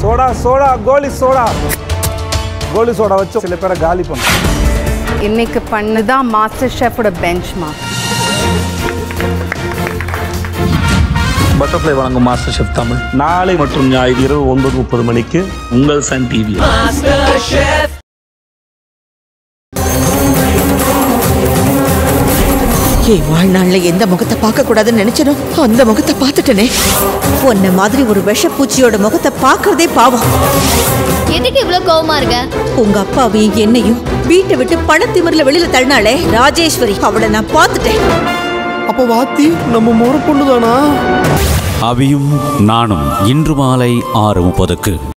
soda soda கோலி soda கோலி soda வச்சு சில பேரை காலி பண்ணும் இன்னைக்கு பண்ணதான் மாஸ்டர் ஷெஃபோட பெஞ்ச் மார்க் பட்டர்ஃப்ளை வழங்கும் மாஸ்டர் ஷெஃப் தமிழ் நாளை மற்றும் ஞாயிறு இரவு ஒன்பது முப்பது மணிக்கு உங்கள் சன் டிவி என் வாழ்நாள்ல எந்த முகத்தை பார்க்க கூடாதுன்னு நினைச்சனோ அந்த முகத்தை பார்த்துட்டனே உன்ன மாதிரி ஒரு விஷப்பூச்சியோட முகத்தை பார்க்கறதே பாவம் எதுக்கு இவ்ளோ கோவமா இருக்க உங்க அப்பாவையும் என்னையும் வீட்டை விட்டு பணத்திமிரில வெளியில தள்ளினாலே ராஜேஸ்வரி அவளை நான் பார்த்துட்டேன் அப்ப வாத்தி நம்ம முறை பொண்ணுதானா அவியும் நானும் இன்று மாலை ஆறு முப்பதுக்கு